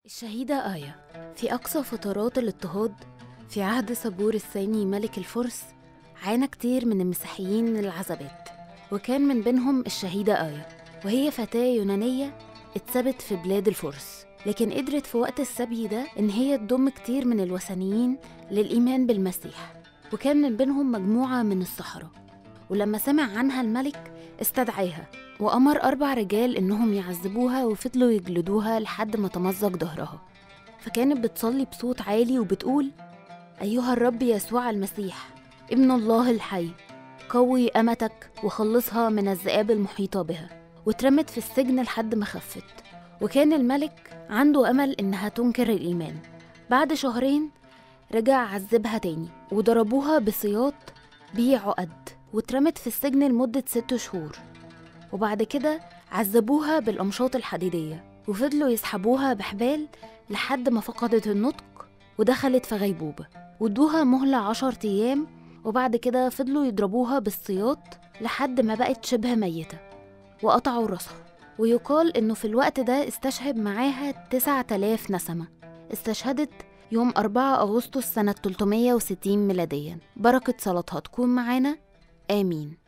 الشهيدة آية في أقصى فترات الاضطهاد في عهد صبور الثاني ملك الفرس عانى كتير من المسيحيين من العذابات وكان من بينهم الشهيدة آية وهي فتاة يونانية اتثبت في بلاد الفرس لكن قدرت في وقت السبي ده إن هي تضم كتير من الوثنيين للإيمان بالمسيح وكان من بينهم مجموعة من السحرة ولما سمع عنها الملك استدعاها وأمر أربع رجال إنهم يعذبوها وفضلوا يجلدوها لحد ما تمزق ظهرها فكانت بتصلي بصوت عالي وبتقول أيها الرب يسوع المسيح ابن الله الحي قوي أمتك وخلصها من الذئاب المحيطة بها واترمت في السجن لحد ما خفت وكان الملك عنده أمل إنها تنكر الإيمان بعد شهرين رجع عذبها تاني وضربوها بسياط بيه عقد واترمت في السجن لمدة ست شهور وبعد كده عذبوها بالأمشاط الحديدية وفضلوا يسحبوها بحبال لحد ما فقدت النطق ودخلت في غيبوبة وادوها مهلة عشر أيام وبعد كده فضلوا يضربوها بالسياط لحد ما بقت شبه ميتة وقطعوا راسها ويقال إنه في الوقت ده استشهد معاها تسعة آلاف نسمة استشهدت يوم 4 أغسطس سنة 360 ميلاديا بركة صلاتها تكون معانا آمين